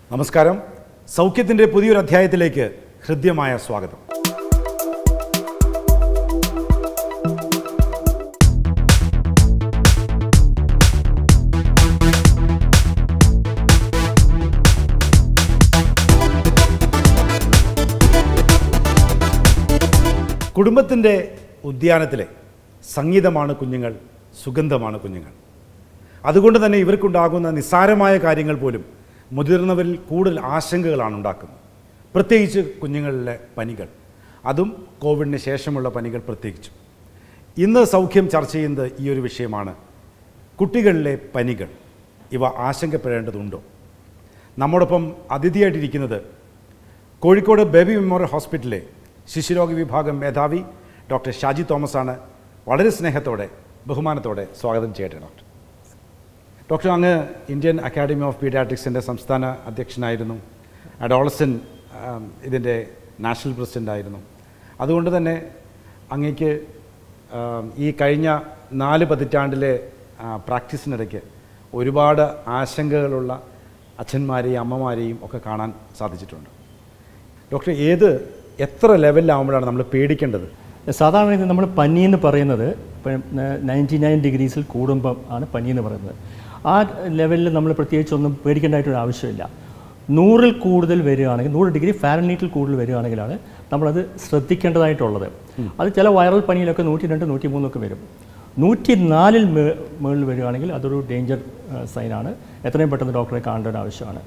നമസ്കാരം സൗഖ്യത്തിൻ്റെ പുതിയൊരു അധ്യായത്തിലേക്ക് ഹൃദ്യമായ സ്വാഗതം കുടുംബത്തിൻ്റെ ഉദ്യാനത്തിലെ സംഗീതമാണ് കുഞ്ഞുങ്ങൾ സുഗന്ധമാണ് കുഞ്ഞുങ്ങൾ അതുകൊണ്ട് തന്നെ ഇവർക്കുണ്ടാകുന്ന നിസ്സാരമായ കാര്യങ്ങൾ പോലും മുതിർന്നവരിൽ കൂടുതൽ ആശങ്കകളാണ് ഉണ്ടാക്കുന്നത് പ്രത്യേകിച്ച് കുഞ്ഞുങ്ങളിലെ പനികൾ അതും കോവിഡിന് ശേഷമുള്ള പനികൾ പ്രത്യേകിച്ചും ഇന്ന് സൗഖ്യം ചർച്ച ചെയ്യുന്നത് ഈ ഒരു വിഷയമാണ് കുട്ടികളിലെ പനികൾ ഇവ ആശങ്കപ്പെടേണ്ടതുണ്ടോ നമ്മോടൊപ്പം അതിഥിയായിട്ടിരിക്കുന്നത് കോഴിക്കോട് ബേബി മെമ്മോറിയൽ ഹോസ്പിറ്റലിലെ ശിശുരോഗ വിഭാഗം മേധാവി ഡോക്ടർ ഷാജി തോമസ് ആണ് വളരെ സ്നേഹത്തോടെ ബഹുമാനത്തോടെ സ്വാഗതം ചെയ്യട്ടെ ഡോക്ടർ ഡോക്ടർ അങ്ങ് ഇന്ത്യൻ അക്കാഡമി ഓഫ് പീഡിയാട്രിക്സിൻ്റെ സംസ്ഥാന അധ്യക്ഷനായിരുന്നു അഡോളസൻ ഇതിൻ്റെ നാഷണൽ പ്രസിഡൻ്റ് ആയിരുന്നു അതുകൊണ്ട് തന്നെ അങ്ങേക്ക് ആം, ഈ കഴിഞ്ഞ നാല് പതിറ്റാണ്ടിലെ ആ, പ്രാക്ടീസിനിടയ്ക്ക് ഒരുപാട് ആശങ്കകളുള്ള അച്ഛന്മാരെയും അമ്മമാരെയും ഒക്കെ കാണാൻ സാധിച്ചിട്ടുണ്ട് ഡോക്ടർ ഏത് എത്ര ലെവലിലാവുമ്പോഴാണ് നമ്മൾ പേടിക്കേണ്ടത് സാധാരണ ഇത് നമ്മൾ പനി എന്ന് പറയുന്നത് നയൻറ്റി നയൻ ഡിഗ്രീസിൽ കൂടുമ്പം ആണ് പനി എന്ന് പറയുന്നത് ആ ലെവലിൽ നമ്മൾ പ്രത്യേകിച്ച് ഒന്നും പേടിക്കേണ്ടതായിട്ടൊരു ആവശ്യമില്ല നൂറിൽ കൂടുതൽ വരികയാണെങ്കിൽ നൂറ് ഡിഗ്രി ഫാരനീറ്റിൽ കൂടുതൽ വരികയാണെങ്കിലാണ് നമ്മളത് ശ്രദ്ധിക്കേണ്ടതായിട്ടുള്ളത് അത് ചില വൈറൽ പനിയിലൊക്കെ നൂറ്റി രണ്ട് നൂറ്റി മൂന്നൊക്കെ വരും നൂറ്റി നാലിൽ മുകളിൽ വരികയാണെങ്കിൽ അതൊരു ഡേഞ്ചർ സൈനാണ് എത്രയും പെട്ടെന്ന് ഡോക്ടറെ കാണേണ്ട ഒരു ആവശ്യമാണ്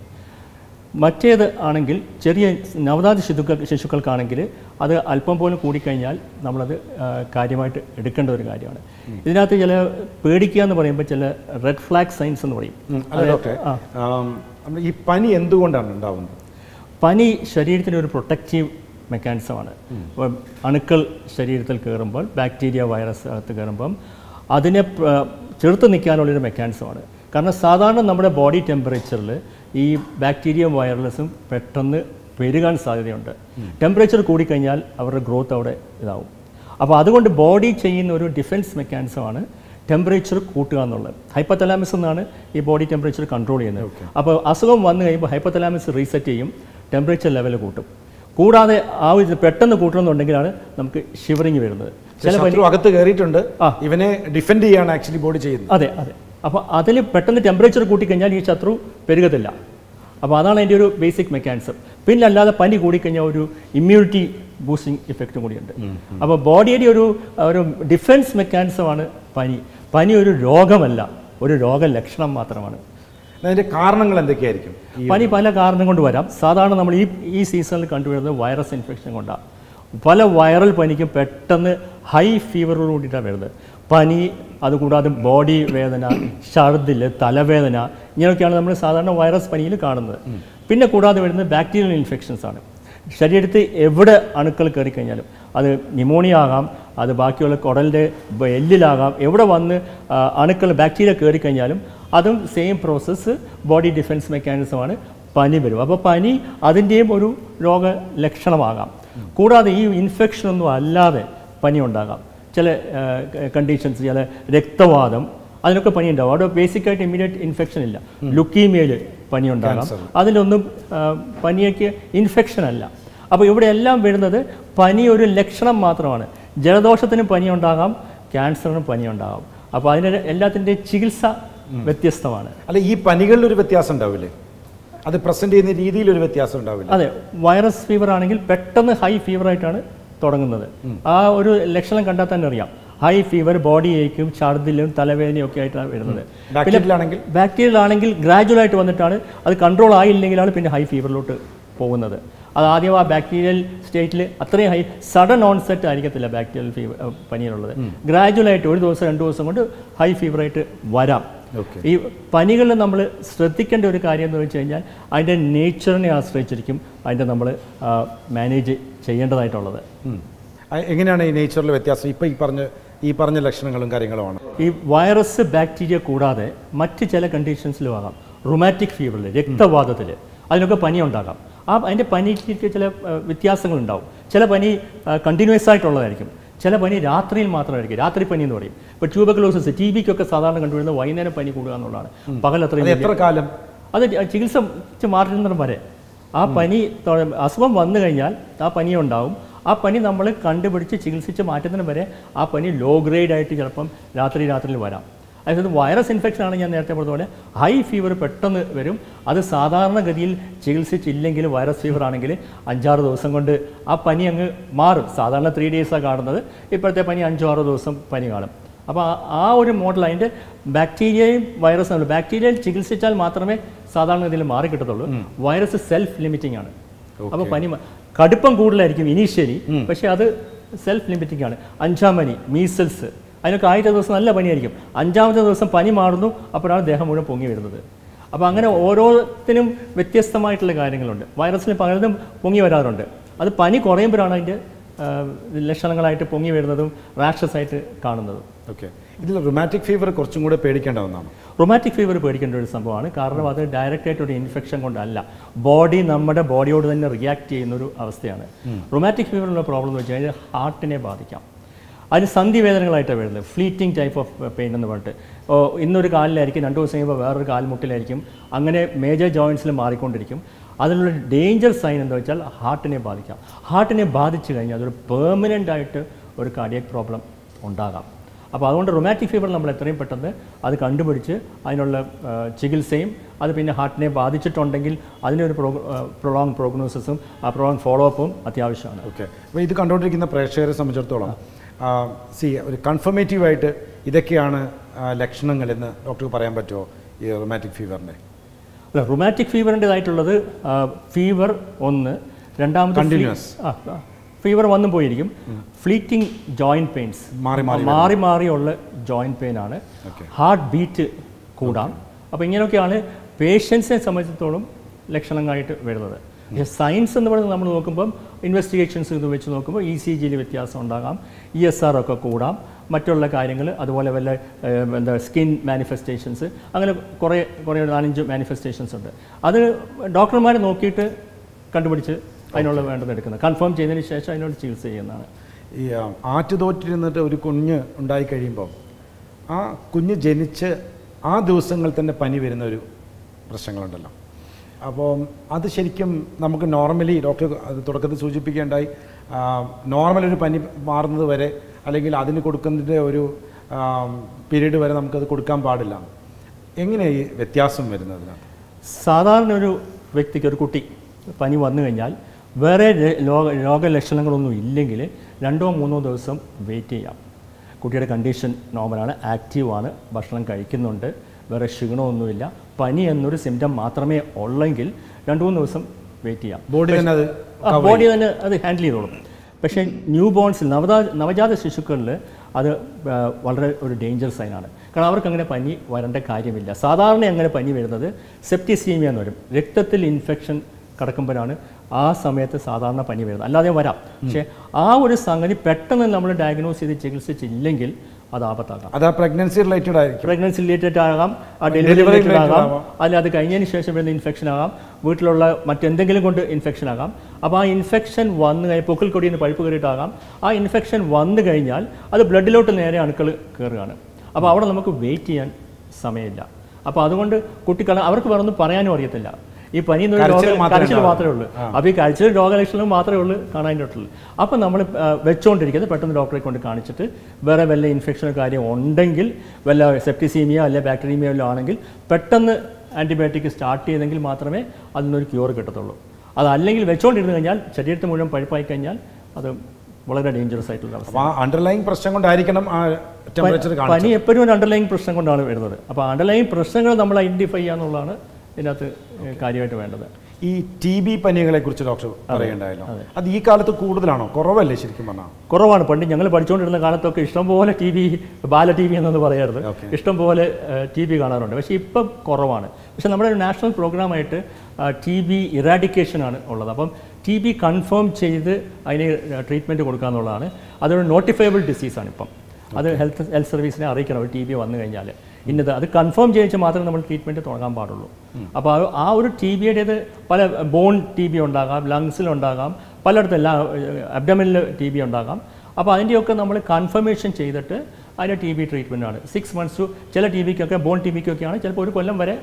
മറ്റേത് ആണെങ്കിൽ ചെറിയ നവജാത ശിശുക്കൾ ശിശുക്കൾക്കാണെങ്കിൽ അത് അല്പം പോലും കൂടിക്കഴിഞ്ഞാൽ നമ്മളത് ആ, കാര്യമായിട്ട് എടുക്കേണ്ട ഒരു കാര്യമാണ് ഇതിനകത്ത് ചില പേടിക്കുക എന്ന് പറയുമ്പോൾ ചില റെഡ് ഫ്ലാഗ് സൈൻസ് എന്ന് പറയും അല്ല ഡോക്ടറെ ആം, നമ്മൾ ഈ പനി എന്തുകൊണ്ടാണ് ഉണ്ടാവുന്നത് പനി ശരീരത്തിൻ്റെ ഒരു പ്രൊട്ടക്റ്റീവ് മെക്കാനിസമാണ് ഇപ്പം അണുക്കൾ ശരീരത്തിൽ കയറുമ്പോൾ ബാക്ടീരിയ വൈറസ് അകത്ത് കയറുമ്പം അതിനെ പ്ര- ചെറുത്ത് നിൽക്കാനുള്ളൊരു മെക്കാനിസമാണ് കാരണം സാധാരണ നമ്മുടെ ബോഡി ടെമ്പറേച്ചറിൽ ഈ ബാക്ടീരിയയും വൈറലസും പെട്ടെന്ന് പെരുകാൻ സാധ്യതയുണ്ട് ടെമ്പറേച്ചർ കൂടിക്കഴിഞ്ഞാൽ അവരുടെ ഗ്രോത്ത് അവിടെ ഇതാവും അപ്പോൾ അതുകൊണ്ട് ബോഡി ചെയ്യുന്ന ഒരു ഡിഫൻസ് മെക്കാനിസമാണ് ടെമ്പറേച്ചർ കൂട്ടുക എന്നുള്ളത് ഹൈപ്പത്തലാമിസ് എന്നാണ് ഈ ബോഡി ടെമ്പറേച്ചർ കൺട്രോൾ ചെയ്യുന്നത് അപ്പോൾ അസുഖം വന്നു കഴിയുമ്പോൾ ഹൈപ്പത്തലാമിസ് റീസെറ്റ് ചെയ്യും ടെമ്പറേച്ചർ ലെവൽ കൂട്ടും കൂടാതെ ആ ഒരു പെട്ടെന്ന് കൂട്ടണമെന്നുണ്ടെങ്കിലാണ് നമുക്ക് ഷിവറിങ് വരുന്നത് ചില പനി ശത്രു അകത്ത് കയറിയിട്ടുണ്ട് ആ. ഇവനെ ഡിഫെൻഡ് ചെയ്യാണ് ആക്ച്വലി ബോഡി ചെയ്യുന്നത് അതെ അതെ അപ്പോൾ അതിൽ പെട്ടെന്ന് ടെമ്പറേച്ചർ കൂട്ടിക്കഴിഞ്ഞാൽ ഈ ശത്രു പെരുകത്തില്ല അപ്പോൾ അതാണ് അതിൻ്റെ ഒരു ബേസിക് മെക്കാനിസം പിന്നെ അല്ലാതെ പനി കൂടിക്കഴിഞ്ഞാൽ ഒരു ഇമ്മ്യൂണിറ്റി ബൂസ്റ്റിംഗ് ഇഫക്റ്റും കൂടിയുണ്ട് അപ്പോൾ ബോഡിയുടെ ഒരു ഒരു ഡിഫൻസ് മെക്കാനിസമാണ് പനി പനി ഒരു രോഗമല്ല ഒരു രോഗലക്ഷണം മാത്രമാണ് അതിന്റെ കാരണങ്ങൾ എന്തൊക്കെയായിരിക്കും ഈ പനി പല കാരണം കൊണ്ട് വരാം സാധാരണ നമ്മൾ ഈ ഈ സീസണിൽ കണ്ടുവരുന്നത് വൈറസ് ഇൻഫെക്ഷൻ കൊണ്ടാണ് പല വൈറൽ പനിക്കും പെട്ടെന്ന് ഹൈ ഫീവറോട് കൂടിയിട്ടാണ് വരുന്നത് പനി അതുകൂടാതെ ബോഡി വേദന ഛർദിൽ തലവേദന ഇങ്ങനെയൊക്കെയാണ് നമ്മൾ സാധാരണ വൈറസ് പനിയിൽ കാണുന്നത് പിന്നെ കൂടാതെ വരുന്നത് ബാക്ടീരിയൽ ഇൻഫെക്ഷൻസ് ആണ് ശരീരത്തിൽ എവിടെ അണുക്കൾ കയറി കഴിഞ്ഞാലും അത് ന്യൂമോണിയ ആകാം അത് ബാക്കിയുള്ള കുടലിൻ്റെ ബ- എല്ലിലാകാം എവിടെ വന്ന് ആ, അണുക്കൾ ബാക്ടീരിയ കയറി കഴിഞ്ഞാലും അതും സെയിം പ്രോസസ്സ് ബോഡി ഡിഫൻസ് മെക്കാനിസമാണ് പനി വരും അപ്പോൾ പനി അതിൻ്റെയും ഒരു രോഗലക്ഷണമാകാം കൂടാതെ ഈ ഇൻഫെക്ഷൻ ഒന്നും അല്ലാതെ പനി ഉണ്ടാകാം ചില കണ്ടീഷൻസ് ചില രക്തവാദം അതിനൊക്കെ പനി ഉണ്ടാവും അവിടെ ബേസിക്കായിട്ട് ഇമ്മീഡിയറ്റ് ഇൻഫെക്ഷൻ ഇല്ല ലുക്കീമിയയിൽ പനി ഉണ്ടാകാം അതിലൊന്നും ആ, പനിയൊക്കെ ഇൻഫെക്ഷൻ അല്ല അപ്പോൾ ഇവിടെ എല്ലാം വരുന്നത് പനി ഒരു ലക്ഷണം മാത്രമാണ് ജലദോഷത്തിനും പനി ഉണ്ടാകാം ക്യാൻസറിനും പനി ഉണ്ടാകാം അപ്പോൾ അതിൻ്റെ എല്ലാത്തിൻ്റെയും ചികിത്സ വ്യത്യസ്തമാണ് അല്ല ഈ പനികളിൽ ഒരു വ്യത്യാസം ഉണ്ടാവില്ലേ അത് പ്രസന്റ് ചെയ്യുന്ന രീതിയിൽ ഒരു വ്യത്യാസം ഉണ്ടാവില്ല അതെ വൈറസ് ഫീവർ ആണെങ്കിൽ പെട്ടെന്ന് ഹൈ ഫീവർ ആയിട്ടാണ് തുടങ്ങുന്നത് ആ ഒരു ലക്ഷണം കണ്ടാൽ തന്നെ അറിയാം ഹൈ ഫീവർ ബോഡി ഏക്കും ഛർദിലും തലവേദനയും ഒക്കെ ആയിട്ടാണ് വരുന്നത് ബാക്ടീരിയലാണെങ്കിൽ ബാക്ടീരിയൽ ആണെങ്കിൽ ഗ്രാജുവൽ ആയിട്ട് വന്നിട്ടാണ് അത് കൺട്രോൾ ആയില്ലെങ്കിലാണ് പിന്നെ ഹൈ ഫീവറിലോട്ട് പോകുന്നത് അത് ആദ്യം ആ ബാക്ടീരിയൽ സ്റ്റേറ്റിൽ അത്രയും ഹൈ സഡൻ ഓൺസെറ്റ് ആയിരിക്കത്തില്ല ബാക്ടീരിയൽ ഫീവർ പനിയിലുള്ളത് ഗ്രാജുവൽ ആയിട്ട് ഒരു ദിവസം രണ്ട് ദിവസം കൊണ്ട് ഹൈ ഫീവറായിട്ട് വരാം ഓക്കെ ഈ പനികളിൽ നമ്മൾ ശ്രദ്ധിക്കേണ്ട ഒരു കാര്യം എന്ന് വെച്ച് കഴിഞ്ഞാൽ അതിൻ്റെ നേച്ചറിനെ ആശ്രയിച്ചിരിക്കും അതിൻ്റെ നമ്മൾ മാനേജ് ചെയ്യേണ്ടതായിട്ടുള്ളത് എങ്ങനെയാണ് ഈ നേച്ചറിലെ വ്യത്യാസം ഇപ്പൊ ഈ പറഞ്ഞ ഈ പറഞ്ഞ ലക്ഷണങ്ങളും കാര്യങ്ങളുമാണ് ഈ വൈറസ് ബാക്ടീരിയ കൂടാതെ മറ്റ് ചില കണ്ടീഷൻസിലും ആകാം റുമാറ്റിക് ഫീവറിൽ രക്തവാദത്തിൽ അതിനൊക്കെ പനി ഉണ്ടാകാം ആ അതിൻ്റെ പനിക്ക് ചില ആ, വ്യത്യാസങ്ങളുണ്ടാവും ചില പനി കണ്ടിന്യൂസ് ആയിട്ടുള്ളതായിരിക്കും ചില പനി രാത്രിയിൽ മാത്രമായിരിക്കും രാത്രി പനി എന്ന് പറയും ഇപ്പോൾ ട്യൂബക്ലോസിസ് ടി ബിക്കൊക്കെ സാധാരണ കണ്ടുവരുന്നത് വൈകുന്നേരം പനി കൂടുക എന്നുള്ളതാണ് പകൽ അത് അത്രയും എത്ര കാലം അത് ചികിത്സ മാറ്റുന്നിടം വരെ ആ പനി തൊ- അസുഖം വന്നു കഴിഞ്ഞാൽ ആ പനി ഉണ്ടാവും ആ പനി നമ്മൾ കണ്ടുപിടിച്ച് ചികിത്സിച്ച് മാറ്റുന്നതിന് വരെ ആ പനി ലോ ഗ്രേഡ് ആയിട്ട് ചിലപ്പം രാത്രി രാത്രിയിൽ വരാം അതായത് വൈറസ് ഇൻഫെക്ഷൻ ആണ് ഞാൻ നേരത്തെ പറഞ്ഞ പോലെ ഹൈ ഫീവർ പെട്ടെന്ന് വരും അത് സാധാരണഗതിയിൽ ചികിത്സിച്ചില്ലെങ്കിൽ വൈറസ് ഫീവർ ആണെങ്കിൽ അഞ്ചാറ് ദിവസം കൊണ്ട് ആ പനി അങ്ങ് മാറും സാധാരണ ത്രീ ഡേയ്സാണ് കാണുന്നത് ഇപ്പോഴത്തെ പനി അഞ്ചോ ആറോ ദിവസം പനി കാണും അപ്പോൾ ആ- ആ ഒരു മോഡൽ അതിൻ്റെ ബാക്ടീരിയയും വൈറസും ബാക്ടീരിയയിൽ ചികിത്സിച്ചാൽ മാത്രമേ സാധാരണഗതിയിൽ മാറി കിട്ടത്തുള്ളൂ വൈറസ് സെൽഫ് ലിമിറ്റിംഗ് ആണ് അപ്പോൾ പനി മ- കടുപ്പം കൂടുതലായിരിക്കും ഇനീഷ്യലി പക്ഷേ അത് സെൽഫ് ലിമിറ്റിംഗ് ആണ് അഞ്ചാം പനി മീസൽസ് അതിനൊക്കെ ആദ്യത്തെ ദിവസം നല്ല പനിയായിരിക്കും അഞ്ചാമത്തെ ദിവസം പനി മാറുന്നു അപ്പോഴാണ് ദേഹം മുഴുവൻ പൊങ്ങി വരുന്നത് അപ്പോൾ അങ്ങനെ ഓരോത്തിനും വ്യത്യസ്തമായിട്ടുള്ള കാര്യങ്ങളുണ്ട് വൈറസിന് പലതും പൊങ്ങി വരാറുണ്ട് അത് പനി കുറയുമ്പോഴാണ് അതിൻ്റെ ആ, ലക്ഷണങ്ങളായിട്ട് പൊങ്ങി വരുന്നതും റാഷസ് ആയിട്ട് കാണുന്നതും ഓക്കെ ഇതിൽ റൊമാറ്റിക് ഫീവർ കുറച്ചും കൂടെ പേടിക്കേണ്ട ഒന്നാണ് റൊമാറ്റിക് ഫീവർ പേടിക്കേണ്ട ഒരു സംഭവമാണ് കാരണം അത് ഡയറക്റ്റ് ആയിട്ട് ഒരു ഇൻഫെക്ഷൻ കൊണ്ടല്ല ബോഡി നമ്മുടെ ബോഡിയോട് തന്നെ റിയാക്ട് ചെയ്യുന്ന ഒരു അവസ്ഥയാണ് റൊമാറ്റിക് ഫീവറിനുള്ള പ്രോബ്ലം എന്ന് വെച്ച് കഴിഞ്ഞാൽ ഹാർട്ടിനെ ബാധിക്കാം അതിന് സന്ധി വേദനകളായിട്ടാണ് വരുന്നത് ഫ്ലീറ്റിംഗ് ടൈപ്പ് ഓഫ് പെയിൻ എന്ന് പറഞ്ഞിട്ട് ഓ, ഇന്നൊരു കാലിലായിരിക്കും രണ്ട് ദിവസം കഴിയുമ്പോൾ വേറൊരു കാൽമുട്ടിലായിരിക്കും അങ്ങനെ മേജർ ജോയിൻസിൽ മാറിക്കൊണ്ടിരിക്കും അതിനുള്ള ഡേഞ്ചർ സൈൻ എന്താ വെച്ചാൽ ഹാർട്ടിനെ ബാധിക്കാം ഹാർട്ടിനെ ബാധിച്ചു കഴിഞ്ഞാൽ അതൊരു പെർമനൻ്റ് ആയിട്ട് ഒരു കാർഡിയക് പ്രോബ്ലം ഉണ്ടാകാം അപ്പോൾ അതുകൊണ്ട് റൊമാറ്റിക് ഫീവർ നമ്മൾ എത്രയും പെട്ടെന്ന് അത് കണ്ടുപിടിച്ച് അതിനുള്ള ആ, ചികിത്സയും അത് പിന്നെ ഹാർട്ടിനെ ബാധിച്ചിട്ടുണ്ടെങ്കിൽ അതിനൊരു പ്രോ പ്രൊളോങ് പ്രോഗ്നോസിസും ആ പ്രൊളോങ് ഫോളോ അപ്പും അത്യാവശ്യമാണ് ഓക്കെ അപ്പോൾ ഇത് കണ്ടുകൊണ്ടിരിക്കുന്ന പ്രേക്ഷകരെ സംബന്ധിച്ചിടത്തോളം സി ഒരു കൺഫർമേറ്റീവായിട്ട് ഇതൊക്കെയാണ് ആ, ലക്ഷണങ്ങളെന്ന് ഡോക്ടർക്ക് പറയാൻ പറ്റുമോ ഈ റൊമാറ്റിക് ഫീവറിൻ്റെ അല്ല റൊമാറ്റിക് ഫീവറിൻ്റെതായിട്ടുള്ളത് ഫീവർ ഒന്ന് രണ്ടാമത് Continuous. ഫീവർ വന്നു പോയിരിക്കും ഫ്ലീറ്റിംഗ് ജോയിൻറ്റ് പെയിൻസ് മാറി മാറി മാറി മാറിയുള്ള ജോയിൻറ്റ് പെയിൻ ആണ് Okay. ഹാർട്ട് ബീറ്റ് കൂടാം അപ്പോൾ ഇങ്ങനെയൊക്കെയാണ് പേഷ്യൻസിനെ സംബന്ധിച്ചിടത്തോളം ലക്ഷണങ്ങളായിട്ട് വരുന്നത് പക്ഷേ സയൻസ് എന്ന് പറയുന്നത് നമ്മൾ നോക്കുമ്പം ഇൻവെസ്റ്റിഗേഷൻസ് ഇത് വെച്ച് നോക്കുമ്പോൾ ഇ സി ജിയിൽ വ്യത്യാസം ഉണ്ടാകാം ഇ എസ് ആർ ഒക്കെ കൂടാം മറ്റുള്ള കാര്യങ്ങൾ അതുപോലെ വല്ല ഏഹ്, എന്താ സ്കിൻ മാനിഫെസ്റ്റേഷൻസ് അങ്ങനെ കുറേ കുറേ നാലഞ്ച് മാനിഫെസ്റ്റേഷൻസ് ഉണ്ട് അത് ഡോക്ടർമാർ നോക്കിയിട്ട് കണ്ടുപിടിച്ച് അതിനുള്ള വേണ്ടത് എടുക്കുന്നത് കൺഫേം ചെയ്തതിന് ശേഷം അതിനോട് ചികിത്സ ചെയ്യുന്നതാണ് ഈ ആ, ആറ്റുതോറ്റിരുന്നിട്ട് ഒരു കുഞ്ഞ് ഉണ്ടായി കഴിയുമ്പോൾ ആ കുഞ്ഞ് ജനിച്ച് ആ ദിവസങ്ങളിൽ തന്നെ പനി വരുന്ന ഒരു പ്രശ്നങ്ങളുണ്ടല്ലോ അപ്പോൾ അത് ശരിക്കും നമുക്ക് നോർമലി ഡോക്ടർ അത് തുടക്കത്തിൽ സൂചിപ്പിക്കേണ്ടായി നോർമൽ ഒരു പനി മാറുന്നത് വരെ അല്ലെങ്കിൽ അതിന് കൊടുക്കുന്നതിൻ്റെ ഒരു പീരീഡ് വരെ നമുക്കത് കൊടുക്കാൻ പാടില്ല എങ്ങനെ ഈ വ്യത്യാസം വരുന്നത് അതിനകത്ത് സാധാരണ ഒരു വ്യക്തിക്ക് ഒരു കുട്ടി പനി വന്നു കഴിഞ്ഞാൽ വേറെ ര- ലോക രോഗലക്ഷണങ്ങളൊന്നും ഇല്ലെങ്കിൽ രണ്ടോ മൂന്നോ ദിവസം വെയിറ്റ് ചെയ്യാം കുട്ടിയുടെ കണ്ടീഷൻ നോർമലാണ് ആക്റ്റീവാണ് ഭക്ഷണം കഴിക്കുന്നുണ്ട് വേറെ ക്ഷീണമൊന്നുമില്ല പനി എന്നൊരു സിംറ്റം മാത്രമേ ഉള്ളെങ്കിൽ രണ്ട് മൂന്ന് ദിവസം വെയിറ്റ് ചെയ്യാം ബോഡി തന്നെ അത് ബോഡി തന്നെ അത് ഹാൻഡിൽ ചെയ്തോളും പക്ഷേ ന്യൂ ബോൺസിൽ നവജാ നവജാത ശിശുക്കളിൽ അത് ആ, വളരെ ഒരു ഡേഞ്ചർ സൈനാണ് കാരണം അവർക്ക് അങ്ങനെ പനി വരേണ്ട കാര്യമില്ല സാധാരണ അങ്ങനെ പനി വരുന്നത് സെപ്റ്റിസീമിയ എന്ന് വരും രക്തത്തിൽ ഇൻഫെക്ഷൻ കിടക്കുമ്പോഴാണ് ആ സമയത്ത് സാധാരണ പനി വരുന്നത് അല്ലാതെ വരാം പക്ഷേ ആ ഒരു സംഗതി പെട്ടെന്ന് നമ്മൾ ഡയഗ്നോസ് ചെയ്ത് ചികിത്സിച്ചില്ലെങ്കിൽ അത് ആപത്താകാം അത് ആ പ്രഗ്നൻസി റിലേറ്റഡ് ആയിരിക്കും പ്രഗ്നൻസി റിലേറ്റഡ് ആകാം ആ Delivery ഡെലിവറി റിലേറ്റഡ് related ആകാം ആവാം. അല്ല അത് കഴിഞ്ഞതിന് ശേഷം വരുന്ന ഇൻഫെക്ഷൻ ആകാം വീട്ടിലുള്ള മറ്റെന്തെങ്കിലും കൊണ്ട് ഇൻഫെക്ഷൻ ആകാം അപ്പോൾ ആ ഇൻഫെക്ഷൻ വന്നു കഴിഞ്ഞാൽ പൊക്കിൾ കൊടിയിൽ നിന്ന് പഴുപ്പ് കയറിയിട്ടാകാം ആ ഇൻഫെക്ഷൻ വന്നു കഴിഞ്ഞാൽ അത് ബ്ലഡിലോട്ട് നേരെ അണുക്കൾ കയറുകയാണ് അപ്പോൾ അവിടെ നമുക്ക് വെയിറ്റ് ചെയ്യാൻ സമയമില്ല അപ്പോൾ അതുകൊണ്ട് കുട്ടികൾ അവർക്ക് വേറൊന്നും പറയാനും അറിയത്തില്ല ഈ പനി എന്നൊരു കരച്ചിൽ രോഗ മാത്രമേ കരച്ചിൽ ഉണ്ടാവൂ. മാത്രമേ ഉള്ളൂ അപ്പോൾ ഈ കരച്ചിൽ രോഗലക്ഷണം മാത്രമേ ഉള്ളൂ കാണാനായിട്ടുള്ളൂ അപ്പോൾ നമ്മൾ വെച്ചുകൊണ്ടിരിക്കുന്നത് പെട്ടെന്ന് ഡോക്ടറെ കൊണ്ട് കാണിച്ചിട്ട് വേറെ വല്ല ഇൻഫെക്ഷനോ കാര്യം ഉണ്ടെങ്കിൽ വല്ല സെപ്റ്റിസീമിയ അല്ലെ ബാക്ടീരിയമയോ വല്ലതും ആണെങ്കിൽ പെട്ടെന്ന് ആൻറ്റിബയോട്ടിക് സ്റ്റാർട്ട് ചെയ്തെങ്കിൽ മാത്രമേ അതിനൊരു ക്യൂർ കിട്ടത്തുള്ളൂ അതല്ലെങ്കിൽ വെച്ചുകൊണ്ടിരുന്നു കഴിഞ്ഞാൽ ശരീരത്തിൽ മുഴുവൻ പഴുപ്പായി കഴിഞ്ഞാൽ അത് വളരെ ഡേഞ്ചറസ് ആയിട്ടുള്ള അവസ്ഥ അപ്പോൾ ആ അണ്ടർലൈൻ പ്രശ്നം കൊണ്ടായിരിക്കണം ആ ടെമ്പറേച്ചർ കാണുന്നത് പനി എപ്പോഴും ഒരു അണ്ടർലൈൻ പ്രശ്നം കൊണ്ടാണ് വരുന്നത് അപ്പോൾ അണ്ടർലൈൻ പ്രശ്നങ്ങൾ നമ്മൾ ഐഡൻറ്റിഫൈ ചെയ്യുക എന്നുള്ളതാണ് ഇതിനകത്ത് കാര്യമായിട്ട് വേണ്ടത് ഈ ടി ബി പനികളെ കുറിച്ച് ഡോക്ടർ പറയണ്ടായല്ലോ അത് ഈ കാലത്ത് കൂടുതലാണോ കുറവല്ലേ ശരിക്കും പറഞ്ഞാൽ കുറവാണ് പണ്ട് ഞങ്ങൾ പഠിച്ചുകൊണ്ടിരുന്ന കാലത്തൊക്കെ ഇഷ്ടംപോലെ ടി വി ബാല ടി വി എന്നൊന്ന് പറയരുത് Okay. ഇഷ്ടംപോലെ ടി വി കാണാറുണ്ട് പക്ഷേ ഇപ്പം കുറവാണ് പക്ഷേ നമ്മുടെ ഒരു നാഷണൽ പ്രോഗ്രാമായിട്ട് ടി ബി ഇറാഡിക്കേഷനാണ് ഉള്ളത് അപ്പം ടി ബി കൺഫേം ചെയ്ത് അതിന് ട്രീറ്റ്മെൻറ്റ് കൊടുക്കുക എന്നുള്ളതാണ് അതൊരു നോട്ടിഫയബിൾ ഡിസീസാണ് ഇപ്പം അത് ഹെൽത്ത് ഹെൽത്ത് സർവീസിനെ അറിയിക്കണം ഒരു ടി ബി വന്നു കഴിഞ്ഞാൽ ഇന്നത് അത് കൺഫേം ചെയ്യിച്ച് മാത്രമേ നമ്മൾ ട്രീറ്റ്മെൻറ്റ് തുടങ്ങാൻ പാടുള്ളൂ അപ്പോൾ ആ- ആ ഒരു ടി ബിയുടേത് പല ബോൺ ടി ബി ഉണ്ടാകാം ലങ്സിലുണ്ടാകാം പലയിടത്തും എല്ലാ അബ്ഡമിനിൽ ടി ബി ഉണ്ടാകാം അപ്പോൾ അതിൻ്റെയൊക്കെ നമ്മൾ കൺഫർമേഷൻ ചെയ്തിട്ട് അതിന് ടി ബി ട്രീറ്റ്മെൻ്റ് ആണ് സിക്സ് മന്ത്സ് ടു ചില ടി ബിക്കൊക്കെ ബോൺ ടി ബിക്കൊക്കെയാണ് ചിലപ്പോൾ ഒരു കൊല്ലം വരെ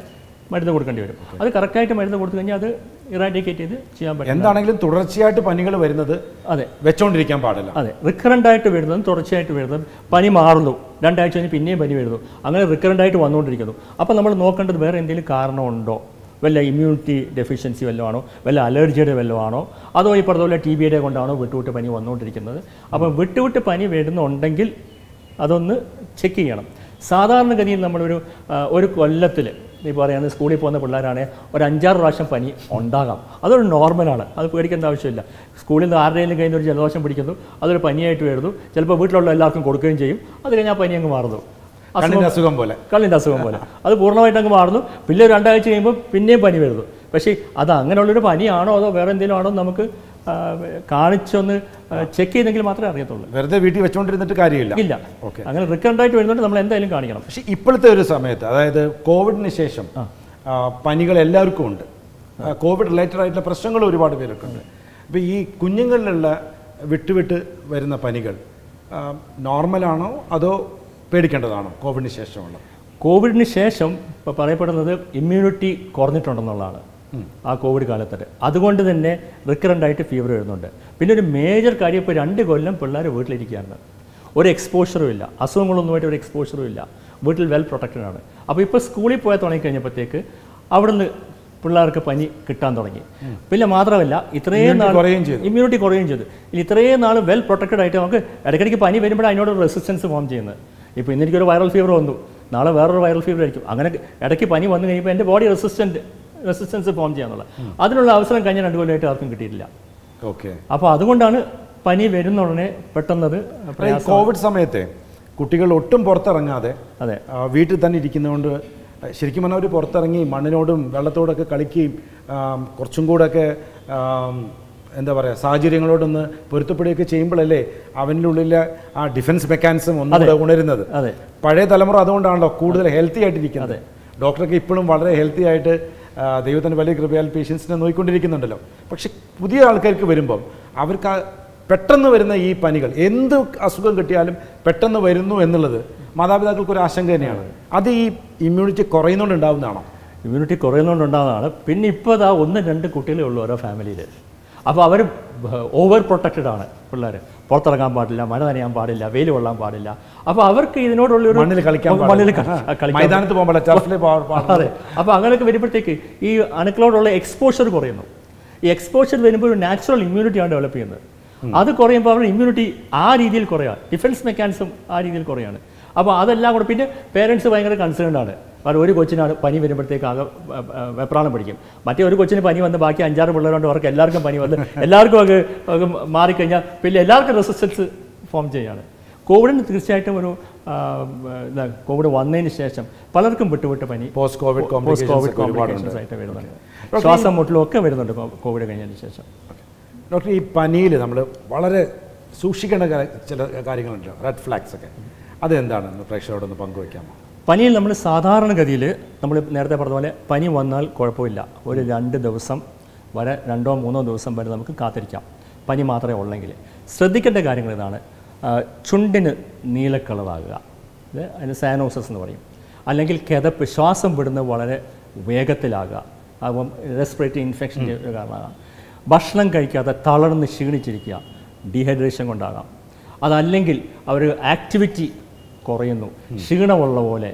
മരുന്ന് കൊടുക്കേണ്ടി വരും അത് കറക്റ്റായിട്ട് മരുന്ന് കൊടുത്തു കഴിഞ്ഞാൽ അത് ഇറാഡിക്കേറ്റ് ചെയ്ത് ചെയ്യാൻ പറ്റും എന്താണെങ്കിലും തുടർച്ചയായിട്ട് പനികൾ വരുന്നത് അതെ വെച്ചോണ്ടിരിക്കാൻ പാടില്ല അതെ റിക്കറൻ്റ് ആയിട്ട് വരുന്നതും തുടർച്ചയായിട്ട് വരുന്നതും പനി മാറുന്നു രണ്ടാഴ്ച കഴിഞ്ഞ് പിന്നെയും പനി വരുന്നു അങ്ങനെ റിക്കറൻ്റ് ആയിട്ട് വന്നുകൊണ്ടിരിക്കുന്നു അപ്പോൾ നമ്മൾ നോക്കേണ്ടത് വേറെ എന്തെങ്കിലും കാരണമുണ്ടോ വല്ല ഇമ്മ്യൂണിറ്റി ഡെഫിഷ്യൻസി വല്ലതും ആണോ വല്ല അലർജിയുടെ വല്ലതും ആണോ അതോ ഈ പറഞ്ഞ പോലെ ടി ബിയുടെ കൊണ്ടാണോ വിട്ടുവിട്ട് പനി വന്നുകൊണ്ടിരിക്കുന്നത് അപ്പം വിട്ടുവിട്ട് പനി വരുന്നുണ്ടെങ്കിൽ അതൊന്ന് ചെക്ക് ചെയ്യണം സാധാരണഗതിയിൽ നമ്മളൊരു ആ, ഒരു കൊല്ലത്തിൽ ഈ പറയുന്നത് സ്കൂളിൽ പോകുന്ന പിള്ളേരാണെങ്കിൽ ഒരു അഞ്ചാറ് പ്രാവശ്യം പനി ഉണ്ടാകാം അതൊരു നോർമലാണ് അത് പേടിക്കേണ്ട ആവശ്യമില്ല സ്കൂളിൽ നിന്ന് ആരുടെയും കയ്യിൽ നിന്ന് ഒരു ജലദോഷം പിടിക്കുന്നു അതൊരു പനിയായിട്ട് വരുന്നു ചിലപ്പോൾ വീട്ടിലുള്ള എല്ലാവർക്കും കൊടുക്കുകയും ചെയ്യും അത് കഴിഞ്ഞാൽ ആ പനി അങ്ങ് മാറുന്നു കണ്ണിന്റെ അസുഖം പോലെ കള്ളിൻ്റെ അസുഖം പോലെ അത് പൂർണ്ണമായിട്ട് അങ്ങ് മാറുന്നു പിന്നെ ഒരു രണ്ടാഴ്ച കഴിയുമ്പോൾ പിന്നെയും പനി വരുന്നു പക്ഷേ അത് അങ്ങനെയുള്ളൊരു പനിയാണോ അതോ വേറെ എന്തെങ്കിലും ആണോ എന്ന് നമുക്ക് ആ, കാണിച്ചൊന്ന് ചെക്ക് ചെയ്തെങ്കിൽ മാത്രമേ അറിയത്തുള്ളൂ വെറുതെ വീട്ടിൽ വെച്ചോണ്ടിരുന്നിട്ട് കാര്യമില്ല ഇല്ല ഓക്കെ അങ്ങനെ റിക്കറൻ്റ് ആയിട്ട് വരുന്നുണ്ട് നമ്മൾ എന്തായാലും കാണിക്കണം പക്ഷെ ഇപ്പോഴത്തെ ഒരു സമയത്ത് അതായത് കോവിഡിന് ശേഷം ആ, പനികൾ എല്ലാവർക്കും ഉണ്ട് ആ, കോവിഡ് റിലേറ്റഡ് ആയിട്ടുള്ള പ്രശ്നങ്ങൾ ഒരുപാട് പേരൊക്കെ ഉണ്ട് അപ്പോൾ ഈ കുഞ്ഞുങ്ങളിലുള്ള വിട്ടുവിട്ട് വരുന്ന പനികൾ ആ, നോർമലാണോ അതോ പേടിക്കേണ്ടതാണോ കോവിഡിന് ശേഷമുള്ള കോവിഡിന് ശേഷം ഇപ്പോൾ പറയപ്പെടുന്നത് ഇമ്മ്യൂണിറ്റി കുറഞ്ഞിട്ടുണ്ടെന്നുള്ളതാണ് ആ കോവിഡ് കാലത്ത് അതുകൊണ്ട് തന്നെ റിക്കറൻ്റ് ആയിട്ട് ഫീവർ വരുന്നുണ്ട് പിന്നെ ഒരു മേജർ കാര്യം ഇപ്പോൾ രണ്ട് കൊല്ലം പിള്ളേർ വീട്ടിലിരിക്കുകയാണ് ഒരു എക്സ്പോഷറും ഇല്ല അസുഖങ്ങളൊന്നുമായിട്ട് ഒരു എക്സ്പോഷറും ഇല്ല വീട്ടിൽ വെൽ പ്രൊട്ടക്റ്റഡ് ആണ് അപ്പോൾ ഇപ്പോൾ സ്കൂളിൽ പോയാൽ തുടങ്ങിക്കഴിഞ്ഞപ്പോഴത്തേക്ക് അവിടുന്ന് പിള്ളേർക്ക് പനി കിട്ടാൻ തുടങ്ങി പിന്നെ മാത്രമല്ല ഇത്രയും Immunity നാൾ കുറയുകയും ചെയ്തു. ഇമ്മ്യൂണിറ്റി കുറയുകയും ചെയ്തു ഇനി ഇത്രയും നാൾ വെൽ പ്രൊട്ടക്റ്റഡ് ആയിട്ട് നമുക്ക് ഇടയ്ക്കിടയ്ക്ക് പനി വരുമ്പോൾ അതിനോട് റെസിസ്റ്റൻസ് ഫോം ചെയ്യുന്നത് ഇപ്പോൾ ഇന്ന് എനിക്കൊരു വൈറൽ ഫീവർ വന്നു നാളെ വേറൊരു വൈറൽ ഫീവർ ആയിരിക്കും അങ്ങനെ ഇടയ്ക്ക് പനി വന്നു കഴിയുമ്പോൾ എൻ്റെ ബോഡി റെസിസ്റ്റൻറ്റ് റെസിസ്റ്റൻസ് ഫോം ചെയ്യാന്നുള്ള അതിനുള്ള അവസരം കഴിഞ്ഞ രണ്ട് കൊല്ലമായിട്ട് ആർക്കും കിട്ടിയിട്ടില്ല ഓക്കെ അപ്പോൾ അതുകൊണ്ടാണ് പനി വരുന്ന ഉടനെ പെട്ടെന്നത് ഈ കോവിഡ് സമയത്തെ കുട്ടികൾ ഒട്ടും പുറത്തിറങ്ങാതെ അതെ ആ, വീട്ടിൽ തന്നെ ഇരിക്കുന്നതുകൊണ്ട് ശരിക്കും പറഞ്ഞാൽ അവർ പുറത്തിറങ്ങി മണ്ണിനോടും വെള്ളത്തോടൊക്കെ കളിക്കുകയും ആം, കുറച്ചും കൂടെയൊക്കെ ആം, എന്താ പറയുക സാഹചര്യങ്ങളോടൊന്ന് പൊരുത്തപ്പെടുകയൊക്കെ ചെയ്യുമ്പോഴല്ലേ അവൻ്റെ ഉള്ളിലെ ആ ഡിഫൻസ് മെക്കാനിസം ഒന്നുകൂടെ ഉണരുന്നത് അതെ പഴയ തലമുറ അതുകൊണ്ടാണല്ലോ കൂടുതൽ ഹെൽത്തി ആയിട്ടിരിക്കുന്നത് ഡോക്ടർക്ക് ഇപ്പോഴും വളരെ ഹെൽത്തി ആയിട്ട് ആ, ദൈവത്തിൻ്റെ വലിയ കൃപയാൽ പേഷ്യൻസിനെ നോക്കിക്കൊണ്ടിരിക്കുന്നുണ്ടല്ലോ പക്ഷെ പുതിയ ആൾക്കാർക്ക് വരുമ്പം അവർക്ക് ആ പെട്ടെന്ന് വരുന്ന ഈ പനികൾ എന്ത് അസുഖം കിട്ടിയാലും പെട്ടെന്ന് വരുന്നു എന്നുള്ളത് മാതാപിതാക്കൾക്ക് ഒരു ആശങ്ക തന്നെയാണ് അത് ഈ ഇമ്മ്യൂണിറ്റി കുറയുന്നതുകൊണ്ട് ഉണ്ടാവുന്നതാണോ ഇമ്മ്യൂണിറ്റി കുറയുന്നതുകൊണ്ടുണ്ടാകുന്നതാണ് പിന്നെ ഇപ്പോൾ ഇതാ ഒന്ന് രണ്ട് കുട്ടികളേ ഉള്ളൂ ഓരോ ഫാമിലിയിൽ അപ്പോൾ അവർ ഓവർ പ്രൊട്ടക്റ്റഡ് ആണ് പിള്ളേർ പുറത്തിറങ്ങാൻ പാടില്ല മഴ നനയാൻ പാടില്ല വെയിൽ കൊള്ളാൻ പാടില്ല അപ്പോൾ അവർക്ക് ഇതിനോടുള്ളൊരു മണ്ണിൽ കളിക്കാൻ മണ്ണിൽ പാടില്ല. കളി- കളിക്കാൻ മൈതാനത്ത് പോകുമ്പോൾ ടർഫിൽ അതെ അപ്പോൾ അങ്ങനെയൊക്കെ വരുമ്പോഴത്തേക്ക് ഈ അണുക്കളോടുള്ള എക്സ്പോഷർ കുറയുന്നു ഈ എക്സ്പോഷർ വരുമ്പോൾ ഒരു നാച്ചുറൽ ഇമ്മ്യൂണിറ്റിയാണ് ഡെവലപ്പ് ചെയ്യുന്നത് അത് കുറയുമ്പോൾ അവരുടെ ഇമ്മ്യൂണിറ്റി ആ രീതിയിൽ കുറയാണ് ഡിഫൻസ് മെക്കാനിസം ആ രീതിയിൽ കുറയാണ് അപ്പോൾ അതെല്ലാം കൂടെ പിന്നെ പേരൻസ് ഭയങ്കര കൺസേൺഡ് ആണ് കാരണം ഒരു കൊച്ചിനാണ് പനി വരുമ്പോഴത്തേക്ക് ആകെ വെ- വെ- വെപ്രാളം പിടിക്കും മറ്റേ ഒരു കൊച്ചിന് പനി വന്ന് ബാക്കി അഞ്ചാറ് പിള്ളേരുണ്ട് അവർക്ക് എല്ലാവർക്കും പനി വന്ന് എല്ലാവർക്കും അത് അത് മാറിക്കഴിഞ്ഞാൽ പിന്നെ എല്ലാവർക്കും റെസിസ്റ്റൻസ് ഫോം ചെയ്യാണ് കോവിഡിന് തീർച്ചയായിട്ടും ഒരു ആ, എന്താ കോവിഡ് വന്നതിന് ശേഷം പലർക്കും വിട്ടുവിട്ട് പനി post covid post complications covid ഒക്കെ ഒരുപാടുണ്ട് കോംപ്ലിക്കേഷൻസ് ആയിട്ട് വരുന്നുണ്ട് ശ്വാസം മുട്ടലും ഒക്കെ വരുന്നുണ്ട് കോ- കോവിഡ് കഴിഞ്ഞതിന് ശേഷം ഡോക്ടർ ഈ പനിയിൽ നമ്മൾ വളരെ സൂക്ഷിക്കേണ്ട കാ- ചില കാര്യങ്ങളുണ്ട് റെഡ് ഫ്ലാഗ്സ് ഒക്കെ അതെന്താണെന്ന് പ്രേക്ഷകരോടൊന്ന് പങ്കുവയ്ക്കാമോ പനിയിൽ നമ്മൾ സാധാരണഗതിയിൽ നമ്മൾ നേരത്തെ പറഞ്ഞ പോലെ പനി വന്നാൽ കുഴപ്പമില്ല ഒരു രണ്ട് ദിവസം വരെ രണ്ടോ മൂന്നോ ദിവസം വരെ നമുക്ക് കാത്തിരിക്കാം പനി മാത്രമേ ഉള്ളെങ്കിൽ ശ്രദ്ധിക്കേണ്ട കാര്യങ്ങൾ ഇതാണ് ആ, ചുണ്ടിന് നീലക്കളറാകുക ഇത് അതിന് സാനോസസ് എന്ന് പറയും അല്ലെങ്കിൽ കിതപ്പ് ശ്വാസം വിടുന്നത് വളരെ വേഗത്തിലാകുക അപ്പം റെസ്പിറേറ്ററി ഇൻഫെക്ഷൻ്റെ ഒരു കാരണമാകാം ഭക്ഷണം കഴിക്കാതെ തളർന്ന് ക്ഷീണിച്ചിരിക്കുക ഡീഹൈഡ്രേഷൻ കൊണ്ടാകാം അതല്ലെങ്കിൽ അവർ ആക്ടിവിറ്റി കുറയുന്നു ക്ഷീണമുള്ള പോലെ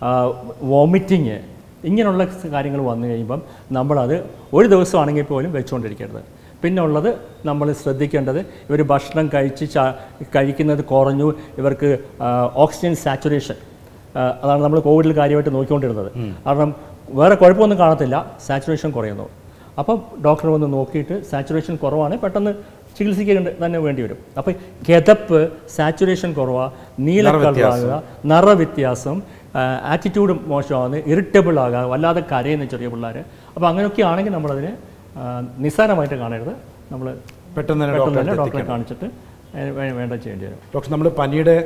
വോമിറ്റിങ് ഇങ്ങനെയുള്ള കാര്യങ്ങൾ വന്നു കഴിയുമ്പം നമ്മളത് ഒരു ദിവസമാണെങ്കിൽ പോലും വെച്ചുകൊണ്ടിരിക്കരുത് പിന്നെ ഉള്ളത് നമ്മൾ ശ്രദ്ധിക്കേണ്ടത് ഇവർ ഭക്ഷണം കഴിച്ച് ചാ കഴിക്കുന്നത് കുറഞ്ഞു ഇവർക്ക് ഓക്സിജൻ സാച്ചുറേഷൻ അതാണ് നമ്മൾ കോവിഡിൽ കാര്യമായിട്ട് നോക്കിക്കൊണ്ടിരുന്നത് കാരണം വേറെ കുഴപ്പമൊന്നും കാണത്തില്ല സാച്ചുറേഷൻ കുറയുന്നു അപ്പം ഡോക്ടർ വന്ന് നോക്കിയിട്ട് സാച്ചുറേഷൻ കുറവാണ് പെട്ടെന്ന് ചികിത്സിക്കേണ്ട തന്നെ വേണ്ടി വരും അപ്പോൾ കിതപ്പ് സാച്ചുറേഷൻ കുറവാ നീല കളറാകുക നിറവ്യത്യാസം ആറ്റിറ്റ്യൂഡ് മോശമാകുന്നത് ഇറിറ്റബിൾ ആകുക വല്ലാതെ കരയുന്ന ചെറിയ പിള്ളേർ അപ്പോൾ അങ്ങനെയൊക്കെ ആണെങ്കിൽ നമ്മളതിനെ ആ, നിസ്സാരമായിട്ട് കാണരുത് നമ്മൾ പെട്ടെന്ന് തന്നെ പെട്ടെന്ന് തന്നെ ഡോക്ടറെ ഡോക്ടറെ കാണിച്ചിട്ട് അതിന് വേ- വേണ്ട ചെയ്യേണ്ടി വരും ഡോക്ടർ നമ്മൾ പനിയുടെ